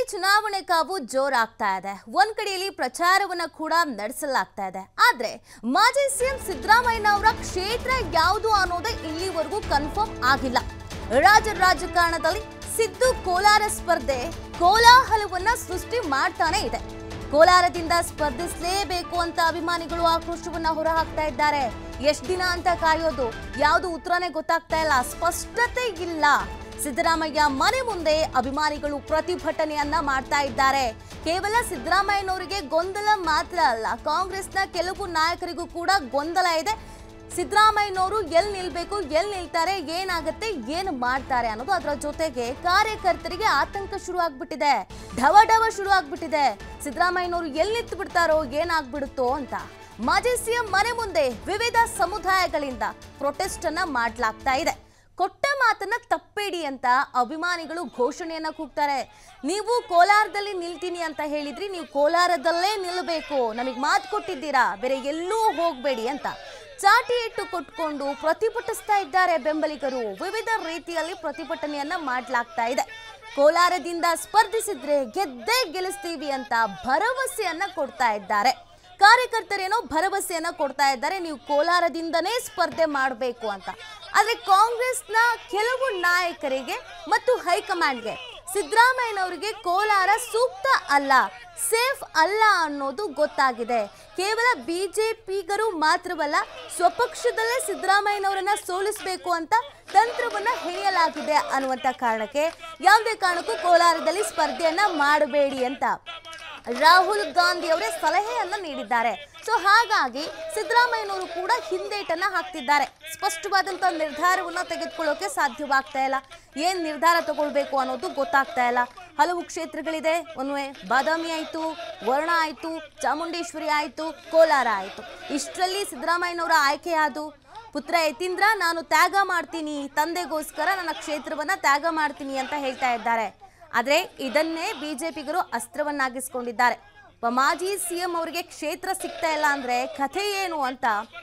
ಚುನಾವಣೆ ಕಾವು ಜೋರಾಗ್ತಾ ಇದೆ ಒಂದ್ ಕಡೆಯಲ್ಲಿ ಪ್ರಚಾರವನ್ನ ಕೂಡ ನಡೆಸಲಾಗ್ತಾ ಇದೆ ಆದ್ರೆ ಮಾಜಿ ಸಿಎಂ ಸಿದ್ದರಾಮಯ್ಯನವರ ಕ್ಷೇತ್ರ ಯಾವುದು ಅನ್ನೋದೇ ಇಲ್ಲಿವರೆಗೂ ಕನ್ಫರ್ಮ್ ಆಗಿಲ್ಲ ರಾಜ್ಯ ರಾಜಕಾರಣದಲ್ಲಿ ಸಿದ್ದು ಕೋಲಾರ ಸ್ಪರ್ಧೆ ಕೋಲಾಹಲವನ್ನ ಸೃಷ್ಟಿ ಮಾಡ್ತಾನೆ ಇದೆ ಕೋಲಾರದಿಂದ ಸ್ಪರ್ಧಿಸಲೇಬೇಕು ಅಂತ ಅಭಿಮಾನಿಗಳು ಆಕ್ರೋಶವನ್ನ ಹೊರಹಾಕ್ತಾ ಇದ್ದಾರೆ ಎಷ್ಟ್ ದಿನ ಅಂತ ಕಾಯೋದು ಯಾವುದು ಉತ್ತರನೇ ಗೊತ್ತಾಗ್ತಾ ಇಲ್ಲ ಸ್ಪಷ್ಟತೆ ಇಲ್ಲ ಸಿದ್ದರಾಮಯ್ಯ ಮನೆ ಮುಂದೆ ಅಭಿಮಾನಿಗಳು ಪ್ರತಿಭಟನೆಯನ್ನ ಮಾಡ್ತಾ ಇದ್ದಾರೆ ಕೇವಲ ಸಿದ್ದರಾಮಯ್ಯನವರಿಗೆ ಗೊಂದಲ ಮಾತ್ರ ಅಲ್ಲ ಕಾಂಗ್ರೆಸ್ನ ಕೆಲವು ನಾಯಕರಿಗೂ ಕೂಡ ಗೊಂದಲ ಇದೆ ಸಿದ್ದರಾಮಯ್ಯನವರು ಎಲ್ಲಿ ನಿಲ್ಬೇಕು ಎಲ್ಲಿ ನಿಲ್ತಾರೆ ಏನಾಗುತ್ತೆ ಏನು ಮಾಡ್ತಾರೆ ಅನ್ನೋದು ಅದರ ಜೊತೆಗೆ ಕಾರ್ಯಕರ್ತರಿಗೆ ಆತಂಕ ಶುರು ಆಗ್ಬಿಟ್ಟಿದೆ ಢವ ಢವ ಶುರು ಆಗ್ಬಿಟ್ಟಿದೆ ಸಿದ್ದರಾಮಯ್ಯನವರು ಎಲ್ಲಿ ನಿಂತು ಬಿಡ್ತಾರೋ ಏನಾಗ್ಬಿಡುತ್ತೋ ಅಂತ ಮಾಜಿ ಸಿಎಂ ಮನೆ ಮುಂದೆ ವಿವಿಧ ಸಮುದಾಯಗಳಿಂದ ಪ್ರೊಟೆಸ್ಟ್ ಅನ್ನ ಮಾಡ್ಲಾಗ್ತಾ ಇದೆ ಕೊಟ್ಟ ಮಾತನ್ನ ತಪ್ಪೇಡಿ ಅಂತ ಅಭಿಮಾನಿಗಳು ಘೋಷಣೆಯನ್ನ ಕೂಗ್ತಾರೆ ನೀವು ಕೋಲಾರದಲ್ಲಿ ನಿಲ್ತೀನಿ ಅಂತ ಹೇಳಿದ್ರಿ ನೀವು ಕೋಲಾರದಲ್ಲೇ ನಿಲ್ಲಬೇಕು ನಮಗೆ ಮಾತು ಕೊಟ್ಟಿದ್ದೀರಾ ಬೇರೆ ಎಲ್ಲೂ ಹೋಗಬೇಡಿ ಅಂತ ಚಾಟಿ ಇಟ್ಟು ಕೊಟ್ಕೊಂಡು ಪ್ರತಿಭಟಿಸ್ತಾ ಇದ್ದಾರೆ ಬೆಂಬಲಿಗರು ವಿವಿಧ ರೀತಿಯಲ್ಲಿ ಪ್ರತಿಭಟನೆಯನ್ನ ಮಾಡಲಾಗ್ತಾ ಇದೆ ಕೋಲಾರದಿಂದ ಸ್ಪರ್ಧಿಸಿದ್ರೆ ಗೆದ್ದೇ ಗೆಲ್ಲಿಸ್ತೀವಿ ಅಂತ ಭರವಸೆಯನ್ನ ಕೊಡ್ತಾ ಇದ್ದಾರೆ ಕಾರ್ಯಕರ್ತರೇನೋ ಭರವಸೆಯನ್ನ ಕೊಡ್ತಾ ಇದ್ದಾರೆ ನೀವು ಕೋಲಾರದಿಂದನೇ ಸ್ಪರ್ಧೆ ಮಾಡಬೇಕು ಅಂತ ಆದ್ರೆ ಕಾಂಗ್ರೆಸ್ನ ಕೆಲವು ನಾಯಕರಿಗೆ ಮತ್ತು ಹೈಕಮಾಂಡ್ಗೆ ಸಿದ್ದರಾಮಯ್ಯನವರಿಗೆ ಕೋಲಾರ ಸೂಕ್ತ ಅಲ್ಲ ಸೇಫ್ ಅಲ್ಲ ಅನ್ನೋದು ಗೊತ್ತಾಗಿದೆ ಕೇವಲ ಬಿಜೆಪಿಗರು ಮಾತ್ರವಲ್ಲ ಸ್ವಪಕ್ಷದಲ್ಲೇ ಸಿದ್ದರಾಮಯ್ಯನವರನ್ನ ಸೋಲಿಸಬೇಕು ಅಂತ ತಂತ್ರವನ್ನ ಹೆಣೆಯಲಾಗಿದೆ ಅನ್ನುವಂತ ಕಾರಣಕ್ಕೆ ಯಾವುದೇ ಕಾರಣಕ್ಕೂ ಕೋಲಾರದಲ್ಲಿ ಸ್ಪರ್ಧೆಯನ್ನ ಮಾಡಬೇಡಿ ಅಂತ ರಾಹುಲ್ ಗಾಂಧಿ ಅವರೇ ಸಲಹೆಯನ್ನ ನೀಡಿದ್ದಾರೆ ಸೊ ಹಾಗಾಗಿ ಸಿದ್ದರಾಮಯ್ಯನವರು ಕೂಡ ಹಿಂದೇಟನ್ನ ಹಾಕ್ತಿದ್ದಾರೆ ಸ್ಪಷ್ಟವಾದಂತ ನಿರ್ಧಾರವನ್ನ ತೆಗೆದುಕೊಳ್ಳೋಕೆ ಸಾಧ್ಯವಾಗ್ತಾ ಇಲ್ಲ ಏನ್ ನಿರ್ಧಾರ ತಗೊಳ್ಬೇಕು ಅನ್ನೋದು ಗೊತ್ತಾಗ್ತಾ ಇಲ್ಲ ಹಲವು ಕ್ಷೇತ್ರಗಳಿದೆ ಒಂದ್ವೆ ಬಾದಾಮಿ ಆಯ್ತು ವರ್ಣ ಆಯ್ತು ಚಾಮುಂಡೇಶ್ವರಿ ಆಯ್ತು ಕೋಲಾರ ಆಯ್ತು ಇಷ್ಟರಲ್ಲಿ ಸಿದ್ದರಾಮಯ್ಯನವರ ಆಯ್ಕೆಯಾದು ಪುತ್ರ ಯತೀಂದ್ರ ನಾನು ತ್ಯಾಗ ಮಾಡ್ತೀನಿ ತಂದೆಗೋಸ್ಕರ ನನ್ನ ಕ್ಷೇತ್ರವನ್ನ ತ್ಯಾಗ ಮಾಡ್ತೀನಿ ಅಂತ ಹೇಳ್ತಾ ಇದ್ದಾರೆ ಆದ್ರೆ ಇದನ್ನೇ ಬಿಜೆಪಿಗರು ಅಸ್ತ್ರವನ್ನಾಗಿಸ್ಕೊಂಡಿದ್ದಾರೆ ಒಬ್ಬ ಮಾಜಿ ಸಿಎಂ ಅವರಿಗೆ ಕ್ಷೇತ್ರ ಸಿಗ್ತಾ ಇಲ್ಲ ಅಂದ್ರೆ ಕಥೆ ಏನು ಅಂತ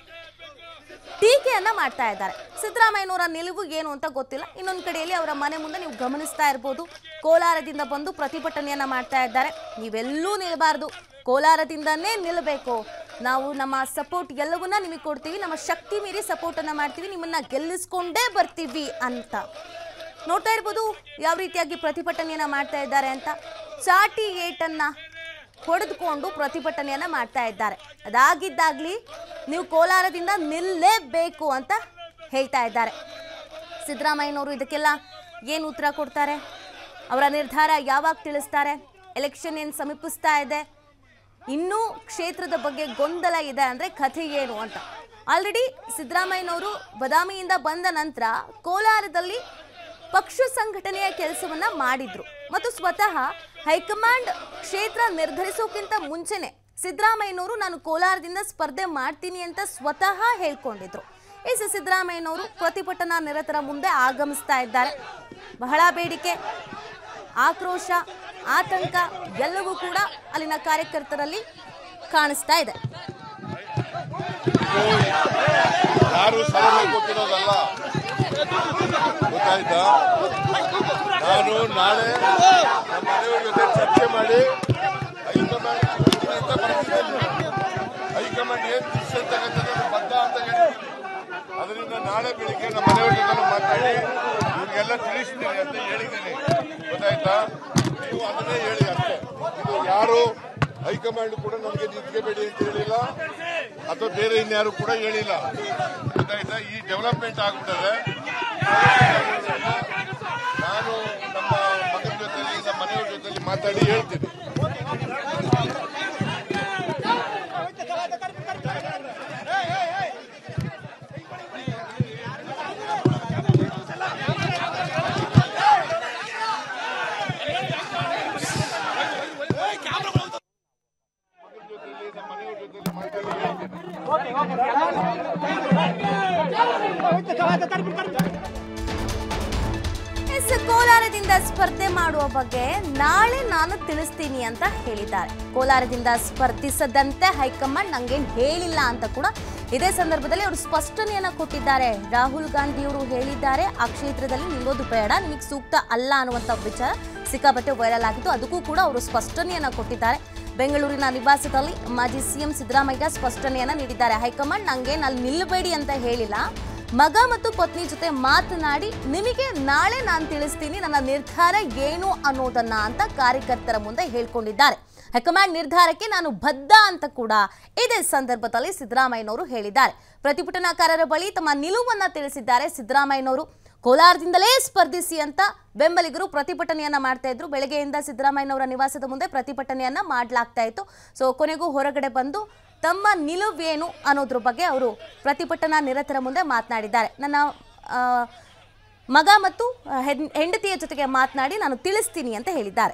ಟೀಕೆಯನ್ನ ಮಾಡ್ತಾ ಇದ್ದಾರೆ ಸಿದ್ದರಾಮಯ್ಯನವರ ನಿಲುವು ಏನು ಅಂತ ಗೊತ್ತಿಲ್ಲ ಇನ್ನೊಂದು ಕಡೆಯಲ್ಲಿ ಅವರ ಮನೆ ಮುಂದೆ ನೀವು ಗಮನಿಸ್ತಾ ಇರ್ಬೋದು ಕೋಲಾರದಿಂದ ಬಂದು ಪ್ರತಿಭಟನೆಯನ್ನ ಮಾಡ್ತಾ ಇದ್ದಾರೆ ನೀವೆಲ್ಲೂ ನಿಲ್ಲಬಾರ್ದು ಕೋಲಾರದಿಂದನೇ ನಿಲ್ಲಬೇಕು ನಾವು ನಮ್ಮ ಸಪೋರ್ಟ್ ಎಲ್ಲವನ್ನ ನಿಮಗೆ ಕೊಡ್ತೀವಿ ನಮ್ಮ ಶಕ್ತಿ ಮೀರಿ ಸಪೋರ್ಟ್ ಅನ್ನ ಮಾಡ್ತೀವಿ ನಿಮ್ಮನ್ನ ಗೆಲ್ಲಿಸ್ಕೊಂಡೇ ಬರ್ತೀವಿ ಅಂತ ನೋಡ್ತಾ ಇರ್ಬೋದು ಯಾವ ರೀತಿಯಾಗಿ ಪ್ರತಿಭಟನೆಯನ್ನ ಮಾಡ್ತಾ ಇದ್ದಾರೆ ಅಂತ ಚಾಟಿ ಏಟನ್ನ ಹೊಡೆದುಕೊಂಡು ಪ್ರತಿಭಟನೆಯನ್ನ ಮಾಡ್ತಾ ಇದ್ದಾರೆ ಅದಾಗಿದ್ದಾಗ್ಲಿ ನೀವು ಕೋಲಾರದಿಂದ ನಿಲ್ಲೇಬೇಕು ಅಂತ ಹೇಳ್ತಾ ಇದ್ದಾರೆ ಸಿದ್ದರಾಮಯ್ಯನವರು ಇದಕ್ಕೆಲ್ಲ ಏನು ಉತ್ತರ ಕೊಡ್ತಾರೆ ಅವರ ನಿರ್ಧಾರ ಯಾವಾಗ ತಿಳಿಸ್ತಾರೆ ಎಲೆಕ್ಷನ್ ಏನು ಸಮೀಪಿಸ್ತಾ ಇದೆ ಇನ್ನೂ ಕ್ಷೇತ್ರದ ಬಗ್ಗೆ ಗೊಂದಲ ಇದೆ ಅಂದರೆ ಕಥೆ ಏನು ಅಂತ ಆಲ್ರೆಡಿ ಸಿದ್ದರಾಮಯ್ಯನವರು ಬದಾಮಿಯಿಂದ ಬಂದ ನಂತರ ಕೋಲಾರದಲ್ಲಿ ಪಕ್ಷ ಸಂಘಟನೆಯ ಕೆಲಸವನ್ನ ಮಾಡಿದ್ರು ಮತ್ತು ಸ್ವತಃ ಹೈಕಮಾಂಡ್ ಕ್ಷೇತ್ರ ನಿರ್ಧರಿಸೋಕ್ಕಿಂತ ಮುಂಚೆನೆ ಸಿದ್ದರಾಮಯ್ಯನವರು ನಾನು ಕೋಲಾರದಿಂದ ಸ್ಪರ್ಧೆ ಮಾಡ್ತೀನಿ ಅಂತ ಸ್ವತಃ ಹೇಳ್ಕೊಂಡಿದ್ರು ಈ ಸ- ಸಿದ್ದರಾಮಯ್ಯನವರು ಪ್ರತಿಭಟನಾ ನಿರತರ ಮುಂದೆ ಆಗಮಿಸ್ತಾ ಇದ್ದಾರೆ ಬಹಳ ಬೇಡಿಕೆ ಆಕ್ರೋಶ ಆತಂಕ ಎಲ್ಲವೂ ಕೂಡ ಅಲ್ಲಿನ ಕಾರ್ಯಕರ್ತರಲ್ಲಿ ಕಾಣಿಸ್ತಾ ಇದೆ ಯಾರು ಸಲಹೆ ಕೊಟ್ಟಿರೋದಲ್ಲ ಗೊತ್ತಾಯ್ತಾ ನಾನು ನಾಳೆ ನಮ್ಮ ಮನೆಯವ್ರ ಜೊತೆ ಚರ್ಚೆ ಮಾಡಿ ಹೈಕಮಾಂಡ್ ಅಂತ ಬರ್ತಿದ್ದೇನೆ ಹೈಕಮಾಂಡ್ ಏನ್ ಡಿಸಿಷನ್ ತಗೊಂತದೆ ಅದು ಬದ್ಧ ಅಂತ ಹೇಳಿದ್ದೀನಿ ಅದರಿಂದ ನಾಳೆ ಬೆಳಿಗ್ಗೆ ನಮ್ಮ ಮನೆಯವ್ರ ಜೊತೆ ಮಾತಾಡಿ ಇವ್ರಿಗೆಲ್ಲ ತಿಳಿಸ್ತೀನಿ ಅಂತ ಹೇಳಿದ್ದೀನಿ ಗೊತ್ತಾಯ್ತಾ ನೀವು ಅದನ್ನೇ ಹೇಳಿ ಅಷ್ಟೇ ಇದು ಯಾರು ಹೈಕಮಾಂಡ್ ಕೂಡ ನನಗೆ ನಿಂತ್ಕೋಬೇಡಿ ಅಂತ ಹೇಳಿಲ್ಲ ಅಥವಾ ಬೇರೆ ಇನ್ಯಾರು ಕೂಡ ಹೇಳಿಲ್ಲ ಗೊತ್ತಾಯ್ತಾ ಈ ಡೆವಲಪ್ಮೆಂಟ್ ಆಗ್ಬಿಟ್ಟದೆ ನಾನು ನಮ್ಮ ಮಗನ ಜೊತೆಲಿ ನಮ್ಮ ಮನೆಯವ್ರ ಜೊತೆಲಿ ಮಾತಾಡಿ ಹೇಳ್ತೀನಿ ಮಗನ ಜೊತೆಲಿ ನಮ್ಮ ಮನೆಯವ್ರ ಜೊತೆಲಿ ಮಾತಾಡಿ ಹೇಳ್ತೀನಿ ಎಸ್ ಕೋಲಾರದಿಂದ ಸ್ಪರ್ಧೆ ಮಾಡುವ ಬಗ್ಗೆ ನಾಳೆ ನಾನು ತಿಳಿಸ್ತೀನಿ ಅಂತ ಹೇಳಿದ್ದಾರೆ ಕೋಲಾರದಿಂದ ಸ್ಪರ್ಧಿಸದಂತೆ ಹೈಕಮಾಂಡ್ ನಂಗೇನು ಹೇಳಿಲ್ಲ ಅಂತ ಕೂಡ ಇದೇ ಸಂದರ್ಭದಲ್ಲಿ ಅವರು ಸ್ಪಷ್ಟನೆಯನ್ನ ಕೊಟ್ಟಿದ್ದಾರೆ ರಾಹುಲ್ ಗಾಂಧಿ ಅವರು ಹೇಳಿದ್ದಾರೆ ಆ ಕ್ಷೇತ್ರದಲ್ಲಿ ನಿಲ್ಲೋದು ಬೇಡ ನಿಮಗೆ ಸೂಕ್ತ ಅಲ್ಲ ಅನ್ನುವಂಥ ವಿಚಾರ ಸಿಕ್ಕಾಪಟ್ಟೆ ವೈರಲ್ ಆಗಿತ್ತು ಅದಕ್ಕೂ ಕೂಡ ಅವರು ಸ್ಪಷ್ಟನೆಯನ್ನ ಕೊಟ್ಟಿದ್ದಾರೆ ಬೆಂಗಳೂರಿನ ನಿವಾಸದಲ್ಲಿ ಮಾಜಿ ಸಿಎಂ ಸಿದ್ದರಾಮಯ್ಯ ಸ್ಪಷ್ಟನೆಯನ್ನ ನೀಡಿದ್ದಾರೆ ಹೈಕಮಾಂಡ್ ನಂಗೆ ಅಲ್ಲಿ ನಿಲ್ಲಬೇಡಿ ಅಂತ ಹೇಳಿಲ್ಲ ಮಗ ಮತ್ತು ಪತ್ನಿ ಜೊತೆ ಮಾತನಾಡಿ ನಿಮಗೆ ನಾಳೆ ನಾನು ತಿಳಿಸ್ತೀನಿ ನನ್ನ ನಿರ್ಧಾರ ಏನು ಅನ್ನೋದನ್ನ ಅಂತ ಕಾರ್ಯಕರ್ತರ ಮುಂದೆ ಹೇಳ್ಕೊಂಡಿದ್ದಾರೆ ಹೈಕಮಾಂಡ್ ನಿರ್ಧಾರಕ್ಕೆ ನಾನು ಬದ್ಧ ಅಂತ ಕೂಡ ಇದೇ ಸಂದರ್ಭದಲ್ಲಿ ಸಿದ್ದರಾಮಯ್ಯನವರು ಹೇಳಿದ್ದಾರೆ ಪ್ರತಿಭಟನಾಕಾರರ ಬಳಿ ತಮ್ಮ ನಿಲುವನ್ನ ತಿಳಿಸಿದ್ದಾರೆ ಸಿದ್ದರಾಮಯ್ಯನವರು ಕೋಲಾರದಿಂದಲೇ ಸ್ಪರ್ಧಿಸಿ ಅಂತ ಬೆಂಬಲಿಗರು ಪ್ರತಿಭಟನೆಯನ್ನ ಮಾಡ್ತಾ ಇದ್ರು ಬೆಳಗ್ಗೆಯಿಂದ ಸಿದ್ದರಾಮಯ್ಯನವರ ನಿವಾಸದ ಮುಂದೆ ಪ್ರತಿಭಟನೆಯನ್ನ ಮಾಡಲಾಗ್ತಾ ಇತ್ತು ಸೊ ಕೊನೆಗೂ ಹೊರಗಡೆ ಬಂದು ತಮ್ಮ ನಿಲುವೇನು ಅನ್ನೋದ್ರ ಬಗ್ಗೆ ಅವರು ಪ್ರತಿಭಟನಾ ನಿರತರ ಮುಂದೆ ಮಾತನಾಡಿದ್ದಾರೆ ನನ್ನ ಆ, ಮಗ ಮತ್ತು ಹೆಣ್- ಹೆಂಡತಿಯ ಜೊತೆಗೆ ಮಾತನಾಡಿ ನಾನು ತಿಳಿಸ್ತೀನಿ ಅಂತ ಹೇಳಿದ್ದಾರೆ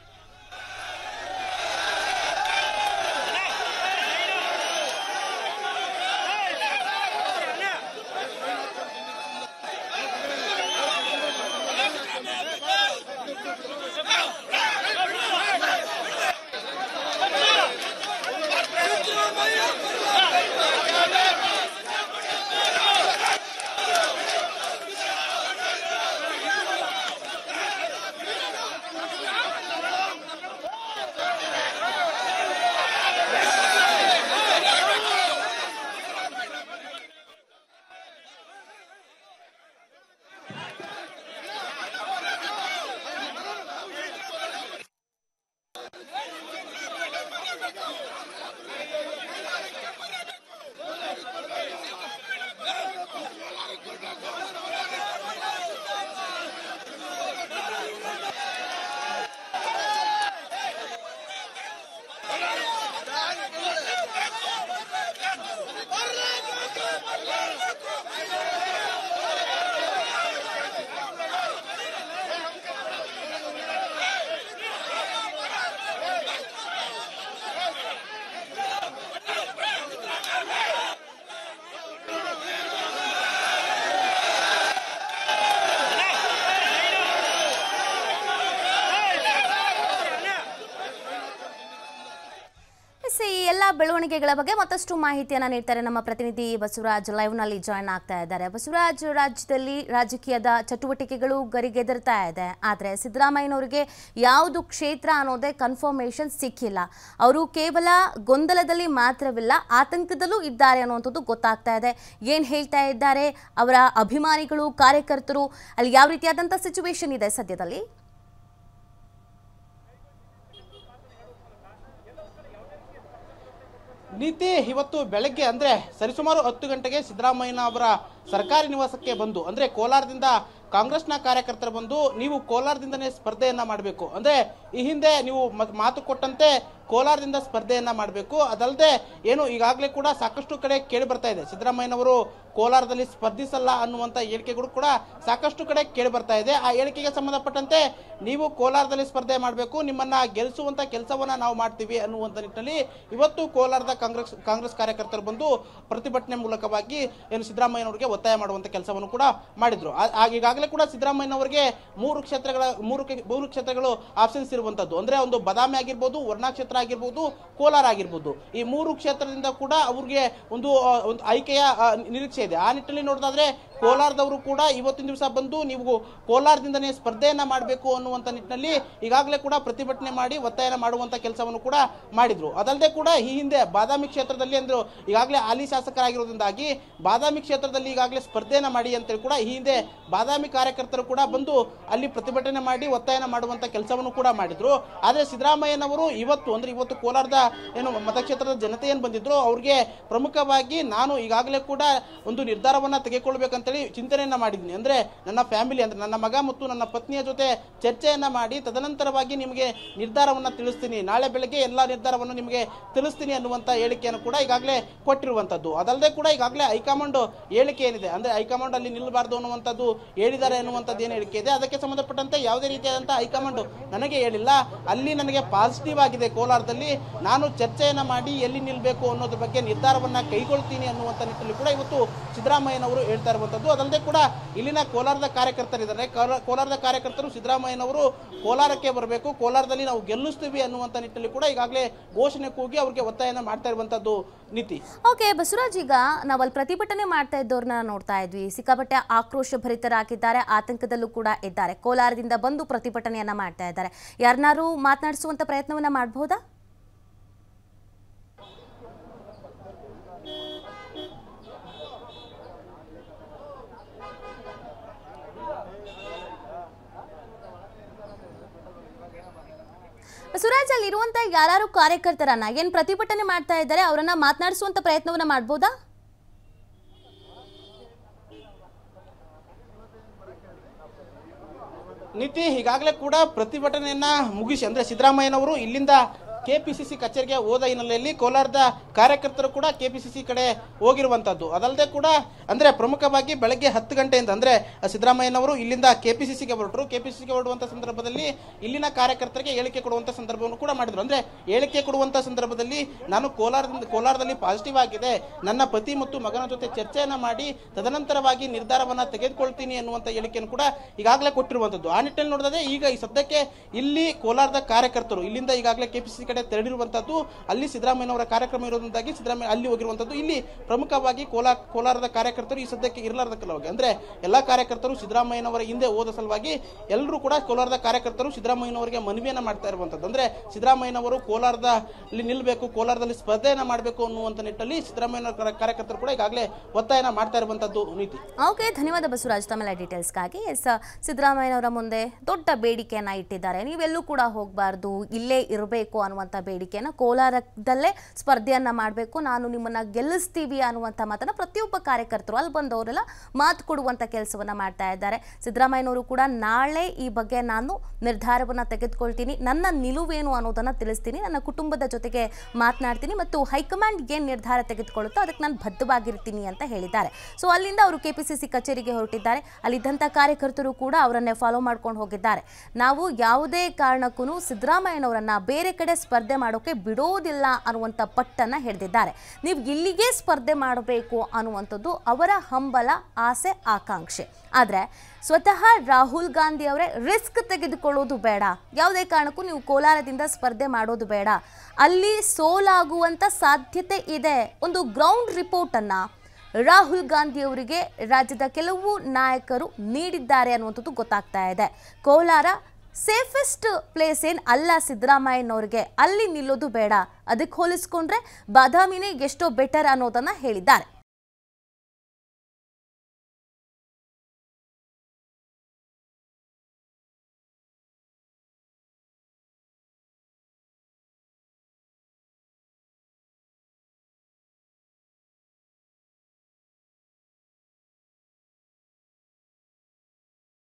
ಎಸ್, ಈ ಎಲ್ಲ ಬೆಳವಣಿಗೆಗಳ ಬಗ್ಗೆ ಮತ್ತಷ್ಟು ಮಾಹಿತಿಯನ್ನ ನೀಡ್ತಾರೆ ನಮ್ಮ ಪ್ರತಿನಿಧಿ ಬಸವರಾಜ್ ಲೈವ್ ನಲ್ಲಿ ಜಾಯ್ನ್ ಆಗ್ತಾ ಇದ್ದಾರೆ ಬಸವರಾಜ್ ರಾಜ್ಯದಲ್ಲಿ ರಾಜಕೀಯದ ಚಟುವಟಿಕೆಗಳು ಗರಿಗೆದರ್ತಾ ಇದೆ ಆದರೆ ಸಿದ್ದರಾಮಯ್ಯನವರಿಗೆ ಯಾವುದು ಕ್ಷೇತ್ರ ಅನ್ನೋದೇ ಕನ್ಫರ್ಮೇಷನ್ ಸಿಕ್ಕಿಲ್ಲ ಅವರು ಕೇವಲ ಗೊಂದಲದಲ್ಲಿ ಮಾತ್ರವಿಲ್ಲ ಆತಂಕದಲ್ಲೂ ಇದ್ದಾರೆ ಅನ್ನುವಂಥದ್ದು ಗೊತ್ತಾಗ್ತಾ ಇದೆ ಏನು ಹೇಳ್ತಾ ಇದ್ದಾರೆ ಅವರ ಅಭಿಮಾನಿಗಳು ಕಾರ್ಯಕರ್ತರು ಅಲ್ಲಿ ಯಾವ ರೀತಿಯಾದಂಥ ಸಿಚುವೇಶನ್ ಇದೆ ಸದ್ಯದಲ್ಲಿ ನೀತಿ ಇವತ್ತು ಬೆಳಗ್ಗೆ ಅಂದ್ರೆ ಸರಿಸುಮಾರು ಹತ್ತು ಗಂಟೆಗೆ ಸಿದ್ದರಾಮಯ್ಯನ ಅವರ ಸರ್ಕಾರಿ ನಿವಾಸಕ್ಕೆ ಬಂದು ಅಂದ್ರೆ ಕೋಲಾರದಿಂದ ಕಾಂಗ್ರೆಸ್ನ ಕಾರ್ಯಕರ್ತರು ಬಂದು ನೀವು ಕೋಲಾರದಿಂದನೇ ಸ್ಪರ್ಧೆಯನ್ನ ಮಾಡಬೇಕು ಅಂದ್ರೆ ಈ ಹಿಂದೆ ನೀವು ಮ- ಮಾತು ಕೊಟ್ಟಂತೆ ಕೋಲಾರದಿಂದ ಸ್ಪರ್ಧೆಯನ್ನ ಮಾಡಬೇಕು ಅದಲ್ಲದೆ ಏನು ಈಗಾಗಲೇ ಕೂಡ ಸಾಕಷ್ಟು ಕಡೆ ಕೇಳಿ ಬರ್ತಾ ಇದೆ ಸಿದ್ದರಾಮಯ್ಯನವರು ಕೋಲಾರದಲ್ಲಿ ಸ್ಪರ್ಧಿಸಲ್ಲ ಅನ್ನುವಂಥ ಹೇಳಿಕೆಗಳು ಕೂಡ ಸಾಕಷ್ಟು ಕಡೆ ಕೇಳಿ ಬರ್ತಾ ಇದೆ ಆ ಹೇಳಿಕೆಗೆ ಸಂಬಂಧಪಟ್ಟಂತೆ ನೀವು ಕೋಲಾರದಲ್ಲಿ ಸ್ಪರ್ಧೆ ಮಾಡಬೇಕು ನಿಮ್ಮನ್ನ ಗೆಲ್ಲಿಸುವಂತ ಕೆಲಸವನ್ನ ನಾವು ಮಾಡ್ತೀವಿ ಅನ್ನುವಂಥ ನಿಟ್ಟಿನಲ್ಲಿ ಇವತ್ತು ಕೋಲಾರದ ಕಾಂಗ್ರೆಸ್ ಕಾಂಗ್ರೆಸ್ ಕಾರ್ಯಕರ್ತರು ಬಂದು ಪ್ರತಿಭಟನೆ ಮೂಲಕವಾಗಿ ಏನು ಸಿದ್ದರಾಮಯ್ಯನವರಿಗೆ ಒತ್ತಾಯ ಮಾಡುವಂತ ಕೆಲಸವನ್ನು ಕೂಡ ಮಾಡಿದ್ರು ಆ- ಆ- ಈಗಾಗಲೇ ಕೂಡ ಸಿದ್ದರಾಮಯ್ಯನವರಿಗೆ ಮೂರು ಕ್ಷೇತ್ರಗಳ ಮೂರು ಕೆ- ಮೂರು ಕ್ಷೇತ್ರಗಳು ಆಪ್ಷನ್ಸ್ ಇರುವಂತದ್ದು ಅಂದ್ರೆ ಒಂದು ಬದಾಮಿ ಆಗಿರ್ಬೋದು ವರ್ಣಾ ಕ್ಷೇತ್ರ ಆಗಿರ್ಬೋದು ಕೋಲಾರ ಆಗಿರ್ಬೋದು ಈ ಮೂರು ಕ್ಷೇತ್ರದಿಂದ ಕೂಡ ಅವ್ರಿಗೆ ಒಂದು ಆ, ಒಂದು ಆಯ್ಕೆಯ ಆ, ನಿರೀಕ್ಷೆ ಇದೆ ಆ ನಿಟ್ಟಿನಲ್ಲಿ ನೋಡೋದಾದ್ರೆ ಕೋಲಾರದವರು ಕೂಡ ಇವತ್ತಿನ ದಿವಸ ಬಂದು ನೀವು ಕೋಲಾರದಿಂದನೇ ಸ್ಪರ್ಧೆಯನ್ನ ಮಾಡಬೇಕು ಅನ್ನುವಂಥ ನಿಟ್ಟಿನಲ್ಲಿ ಈಗಾಗಲೇ ಕೂಡ ಪ್ರತಿಭಟನೆ ಮಾಡಿ ಒತ್ತಾಯನ ಮಾಡುವಂತ ಕೆಲಸವನ್ನು ಕೂಡ ಮಾಡಿದ್ರು ಅದಲ್ಲದೆ ಕೂಡ ಈ ಹಿಂದೆ ಬಾದಾಮಿ ಕ್ಷೇತ್ರದಲ್ಲಿ ಅಂದ್ರೆ ಈಗಾಗಲೇ ಹಾಲಿ ಶಾಸಕರಾಗಿರೋದ್ರಿಂದಾಗಿ ಬಾದಾಮಿ ಕ್ಷೇತ್ರದಲ್ಲಿ ಈಗಾಗಲೇ ಸ್ಪರ್ಧೆಯನ್ನ ಮಾಡಿ ಅಂತೇಳಿ ಕೂಡ ಈ ಹಿಂದೆ ಬಾದಾಮಿ ಕಾರ್ಯಕರ್ತರು ಕೂಡ ಬಂದು ಅಲ್ಲಿ ಪ್ರತಿಭಟನೆ ಮಾಡಿ ಒತ್ತಾಯನ ಮಾಡುವಂತ ಕೆಲಸವನ್ನು ಕೂಡ ಮಾಡಿದ್ರು ಆದ್ರೆ ಸಿದ್ದರಾಮಯ್ಯನವರು ಇವತ್ತು ಅಂದ್ರೆ ಇವತ್ತು ಕೋಲಾರದ ಏನು ಮತಕ್ಷೇತ್ರದ ಜನತೆ ಏನು ಬಂದಿದ್ರು ಅವ್ರಿಗೆ ಪ್ರಮುಖವಾಗಿ ನಾನು ಈಗಾಗಲೇ ಕೂಡ ಒಂದು ನಿರ್ಧಾರವನ್ನ ತೆಗೆದುಕೊಳ್ಬೇಕಂತೇಳಿ ಚಿಂತನೆಯನ್ನ ಮಾಡಿದ್ದೀನಿ ಅಂದ್ರೆ ನನ್ನ ಫ್ಯಾಮಿಲಿ ಅಂದ್ರೆ ನನ್ನ ಮಗ ಮತ್ತು ನನ್ನ ಪತ್ನಿಯ ಜೊತೆ ಚರ್ಚೆಯನ್ನ ಮಾಡಿ ತದನಂತರವಾಗಿ ನಿಮಗೆ ನಿರ್ಧಾರವನ್ನ ತಿಳಿಸ್ತೀನಿ ನಾಳೆ ಬೆಳಗ್ಗೆ ಎಲ್ಲಾ ನಿರ್ಧಾರವನ್ನು ನಿಮಗೆ ತಿಳಿಸ್ತೀನಿ ಅನ್ನುವಂತ ಹೇಳಿಕೆಯನ್ನು ಕೂಡ ಈಗಾಗಲೇ ಕೊಟ್ಟಿರುವಂತದ್ದು ಅದಲ್ಲದೆ ಕೂಡ ಈಗಾಗಲೇ ಹೈಕಮಾಂಡ್ ಹೇಳಿಕೆ ಏನಿದೆ ಅಂದ್ರೆ ಹೈಕಮಾಂಡ್ ಅಲ್ಲಿ ನಿಲ್ಲಬಾರ್ದು ಅನ್ನುವಂಥದ್ದು ಹೇಳಿದ್ದಾರೆ ಅನ್ನುವಂಥದ್ದು ಏನು ಹೇಳಿಕೆ ಇದೆ ಅದಕ್ಕೆ ಸಂಬಂಧಪಟ್ಟಂತೆ ಯಾವುದೇ ರೀತಿಯಾದಂತಹ ಹೈಕಮಾಂಡ್ ನನಗೆ ಹೇಳಿಲ್ಲ ಅಲ್ಲಿ ನನಗೆ ಪಾಸಿಟಿವ್ ಆಗಿದೆ ಕೋಲಾರದಲ್ಲಿ ನಾನು ಚರ್ಚೆಯನ್ನ ಮಾಡಿ ಎಲ್ಲಿ ನಿಲ್ಲಬೇಕು ಅನ್ನೋದ್ರ ಬಗ್ಗೆ ನಿರ್ಧಾರವನ್ನ ಕೈಗೊಳ್ತೀನಿ ಅನ್ನುವಂಥ ನಿಟ್ಟಿನಲ್ಲಿ ಕೂಡ ಇವತ್ತು ಸಿದ್ದರಾಮಯ್ಯನವರು ಹೇಳ್ತಾ ಇರುವಂಥದ್ದು ಮಾಡಿರುವಂಥದ್ದು ಅದಲ್ಲದೆ ಕೂಡ ಇಲ್ಲಿನ ಕೋಲಾರದ ಕಾರ್ಯಕರ್ತರಿದ್ದಾರೆ ಕೋಲ- ಕೋಲಾರದ ಕಾರ್ಯಕರ್ತರು ಸಿದ್ದರಾಮಯ್ಯನವರು ಕೋಲಾರಕ್ಕೆ ಬರಬೇಕು ಕೋಲಾರದಲ್ಲಿ ನಾವು ಗೆಲ್ಲಿಸ್ತೀವಿ ಅನ್ನುವಂಥ ನಿಟ್ಟಿನಲ್ಲಿ ಕೂಡ ಈಗಾಗಲೇ ಘೋಷಣೆ ಕೂಗಿ ಅವ್ರಿಗೆ ಒತ್ತಾಯನ ಮಾಡ್ತಾ ಇರುವಂಥದ್ದು ನೀತಿ ಓಕೆ ಬಸವರಾಜ್ ಈಗ ನಾವಲ್ಲಿ ಪ್ರತಿಭಟನೆ ಮಾಡ್ತಾ ಇದ್ದವ್ರನ್ನ ನೋಡ್ತಾ ಇದ್ವಿ ಸಿಕ್ಕಾಪಟ್ಟೆ ಆಕ್ರೋಶ ಭರಿತರಾಗಿದ್ದಾರೆ ಆತಂಕದಲ್ಲೂ ಕೂಡ ಇದ್ದಾರೆ ಕೋಲಾರದಿಂದ ಬಂದು ಪ್ರತಿಭಟನೆಯನ್ನ ಮಾಡ್ತಾ ಇದ್ದಾರೆ ಯಾರನ್ನಾರು ಮಾತನಾಡಿಸುವಂತ ಪ್ರಯತ್ನವನ್ನ ಮಾಡಬಹುದಾ ಬಸವರಾಜ್ ಅಲ್ಲಿ ಇರುವಂತ ಯಾರು ಕಾರ್ಯಕರ್ತರನ್ನ ಏನ್ ಪ್ರತಿಭಟನೆ ಮಾಡ್ತಾ ಇದ್ದಾರೆ ಅವರನ್ನ ಮಾತನಾಡಿಸುವಂತ ಪ್ರಯತ್ನವನ್ನ ಮಾಡಬಹುದಾ ನೀತಿ ಈಗಾಗಲೇ ಕೂಡ ಪ್ರತಿಭಟನೆಯನ್ನ ಮುಗಿಸಿ ಅಂದ್ರೆ ಸಿದ್ದರಾಮಯ್ಯನವರು ಇಲ್ಲಿಂದ ಕೆಪಿಸಿಸಿ ಕಚೇರಿಗೆ ಹೋದ ಹಿನ್ನೆಲೆಯಲ್ಲಿ ಕೋಲಾರದ ಕಾರ್ಯಕರ್ತರು ಕೂಡ ಕೆಪಿಸಿಸಿ ಕಡೆ ಹೋಗಿರುವಂತದ್ದು ಅದಲ್ಲದೆ ಕೂಡ ಅಂದ್ರೆ ಪ್ರಮುಖವಾಗಿ ಬೆಳಗ್ಗೆ ಹತ್ತು ಗಂಟೆಯಿಂದ ಅಂದ್ರೆ ಸಿದ್ದರಾಮಯ್ಯನವರು ಇಲ್ಲಿಂದ ಕೆಪಿಸಿಸಿಗೆ ಹೊರಟರು ಕೆಪಿಸಿಸಿಗೆ ಹೊರಡುವಂತ ಸಂದರ್ಭದಲ್ಲಿ ಇಲ್ಲಿನ ಕಾರ್ಯಕರ್ತರಿಗೆ ಹೇಳಿಕೆ ಕೊಡುವಂತ ಸಂದರ್ಭವನ್ನು ಕೂಡ ಮಾಡಿದ್ರು ಅಂದ್ರೆ ಹೇಳಿಕೆ ಕೊಡುವಂತ ಸಂದರ್ಭದಲ್ಲಿ ನಾನು ಕೋಲಾರದಿಂದ ಕೋಲಾರದಲ್ಲಿ ಪಾಸಿಟಿವ್ ಆಗಿದೆ ನನ್ನ ಪತಿ ಮತ್ತು ಮಗನ ಜೊತೆ ಚರ್ಚೆಯನ್ನ ಮಾಡಿ ತದನಂತರವಾಗಿ ನಿರ್ಧಾರವನ್ನ ತೆಗೆದುಕೊಳ್ತೀನಿ ಅನ್ನುವಂತ ಹೇಳಿಕೆಯನ್ನು ಕೂಡ ಈಗಾಗಲೇ ಕೊಟ್ಟಿರುವಂತದ್ದು ಆ ನಿಟ್ಟಿನಲ್ಲಿ ನೋಡಿದ್ರೆ ಈಗ ಈ ಸದ್ಯಕ್ಕೆ ಇಲ್ಲಿ ಕೋಲಾರದ ಕಾರ್ಯಕರ್ತರು ಇಲ್ಲಿಂದ ಈಗಾಗಲೇ ಕೆಪಿಸಿಸಿ ಕಡೆ ತೆರಳಿರುವಂತದ್ದು ಅಲ್ಲಿ ಸಿದ್ದರಾಮಯ್ಯನವರ ಕಾರ್ಯಕ್ರಮ ಇರೋದ್ರಿಂದಾಗಿ ಸಿದ್ದರಾಮಯ್ಯ ಅಲ್ಲಿ ಹೋಗಿರುವಂತದ್ದು ಇಲ್ಲಿ ಪ್ರಮುಖವಾಗಿ ಕೋಲಾ ಕೋಲಾರದ ಕಾರ್ಯಕರ್ತರು ಈ ಸದ್ಯಕ್ಕೆ ಇರಲಾರದ ಸಲುವಾಗಿ ಅಂದ್ರೆ ಎಲ್ಲಾ ಕಾರ್ಯಕರ್ತರು ಸಿದ್ದರಾಮಯ್ಯನವರ ಹಿಂದೆ ಹೋದ ಸಲುವಾಗಿ ಎಲ್ಲರೂ ಕೂಡ ಕೋಲಾರದ ಕಾರ್ಯಕರ್ತರು ಸಿದ್ದರಾಮಯ್ಯನವರಿಗೆ ಮನವಿಯನ್ನ ಮಾಡ್ತಾ ಇರುವಂತದ್ದು ಅಂದ್ರೆ ಸಿದ್ದರಾಮಯ್ಯನವರು ಕೋಲಾರದ ಅಲ್ಲಿ ನಿಲ್ಲಬೇಕು ಕೋಲಾರದಲ್ಲಿ ಸ್ಪರ್ಧೆಯನ್ನ ಮಾಡಬೇಕು ಅನ್ನುವಂತ ನಿಟ್ಟಲ್ಲಿ ಸಿದ್ದರಾಮಯ್ಯನವರ ಕಾರ್ಯಕರ್ತರು ಕೂಡ ಈಗಾಗಲೇ ಒತ್ತಾಯನ ಮಾಡ್ತಾ ಇರುವಂತದ್ದು ನೀತಿ ಓಕೆ ಧನ್ಯವಾದ ಬಸವರಾಜ್ ತಮ್ಮೆಲ್ಲ ಡೀಟೇಲ್ಸ್ಗಾಗಿ ಎಸ್ ಸಿದ್ದರಾಮಯ್ಯನವರ ಮುಂದೆ ದೊಡ್ಡ ಬೇಡಿಕೆಯನ್ನ ಇಟ್ಟಿದ್ದಾರೆ ನೀವೆಲ್ಲೂ ಕೂಡ ಹೋಗಬಾರ್ದು ಇಲ್ಲೇ ಇರಬೇಕು ಅನ್ನುವಂಥ ಬೇಡಿಕೆಯನ್ನ ಕೋಲಾರದಲ್ಲೇ ಸ್ಪರ್ಧೆಯನ್ನ ಮಾಡಬೇಕು ನಾನು ನಿಮ್ಮನ್ನ ಗೆಲ್ಲಿಸ್ತೀವಿ ಅನ್ನುವಂಥ ಮಾತನ್ನ ಪ್ರತಿಯೊಬ್ಬ ಕಾರ್ಯಕರ್ತರು ಅಲ್ಲಿ ಬಂದವರೆಲ್ಲ ಮಾತು ಕೊಡುವಂಥ ಕೆಲಸವನ್ನ ಮಾಡ್ತಾ ಇದ್ದಾರೆ ಸಿದ್ದರಾಮಯ್ಯನವರು ಕೂಡ ನಾಳೆ ಈ ಬಗ್ಗೆ ನಾನು ನಿರ್ಧಾರವನ್ನ ತೆಗೆದುಕೊಳ್ತೀನಿ ನನ್ನ ನಿಲುವೇನು ಅನ್ನೋದನ್ನ ತಿಳಿಸ್ತೀನಿ ನನ್ನ ಕುಟುಂಬದ ಜೊತೆಗೆ ಮಾತನಾಡ್ತೀನಿ ಮತ್ತು ಹೈಕಮಾಂಡ್ ಏನು ನಿರ್ಧಾರ ತೆಗೆದುಕೊಳ್ಳುತ್ತೋ ಅದಕ್ಕೆ ನಾನು ಬದ್ಧವಾಗಿರ್ತೀನಿ ಅಂತ ಹೇಳಿದ್ದಾರೆ ಸೊ ಅಲ್ಲಿಂದ ಅವರು ಕೆಪಿಸಿಸಿ ಕಚೇರಿಗೆ ಹೊರಟಿದ್ದಾರೆ ಅಲ್ಲಿದ್ದಂಥ ಕಾರ್ಯಕರ್ತರು ಕೂಡ ಅವರನ್ನೇ ಫಾಲೋ ಮಾಡ್ಕೊಂಡು ಹೋಗಿದ್ದಾರೆ ನಾವು ಯಾವುದೇ ಕಾರಣಕ್ಕೂ ಸಿದ್ದರಾಮಯ್ಯನವರನ್ನ ಬೇರೆ ಕಡೆ ಸ್ಪರ್ಧೆ ಮಾಡೋಕೆ ಬಿಡೋದಿಲ್ಲ ಅನ್ನುವಂಥ ಪಟ್ಟನ್ನ ಹಿಡಿದಿದ್ದಾರೆ ನೀವು ಇಲ್ಲಿಗೆ ಸ್ಪರ್ಧೆ ಮಾಡಬೇಕು ಅನ್ನುವಂಥದ್ದು ಅವರ ಹಂಬಲ ಆಸೆ ಆಕಾಂಕ್ಷೆ ಆದರೆ ಸ್ವತಃ ರಾಹುಲ್ ಗಾಂಧಿ ಅವರೇ ರಿಸ್ಕ್ ತೆಗೆದುಕೊಳ್ಳೋದು ಬೇಡ ಯಾವುದೇ ಕಾರಣಕ್ಕೂ ನೀವು ಕೋಲಾರದಿಂದ ಸ್ಪರ್ಧೆ ಮಾಡೋದು ಬೇಡ ಅಲ್ಲಿ ಸೋಲಾಗುವಂಥ ಸಾಧ್ಯತೆ ಇದೆ ಒಂದು ಗ್ರೌಂಡ್ ರಿಪೋರ್ಟನ್ನು ರಾಹುಲ್ ಗಾಂಧಿ ಅವರಿಗೆ ರಾಜ್ಯದ ಕೆಲವು ನಾಯಕರು ನೀಡಿದ್ದಾರೆ ಅನ್ನುವಂಥದ್ದು ಗೊತ್ತಾಗ್ತಾ ಇದೆ ಕೋಲಾರ ಸೇಫೆಸ್ಟ್ ಪ್ಲೇಸ್ ಏನು ಅಲ್ಲ ಸಿದ್ದರಾಮಯ್ಯನವ್ರಿಗೆ ಅಲ್ಲಿ ನಿಲ್ಲೋದು ಬೇಡ ಅದಕ್ಕೆ ಹೋಲಿಸ್ಕೊಂಡ್ರೆ ಬಾದಾಮಿನೇ ಎಷ್ಟೋ ಬೆಟರ್ ಅನ್ನೋದನ್ನ ಹೇಳಿದ್ದಾರೆ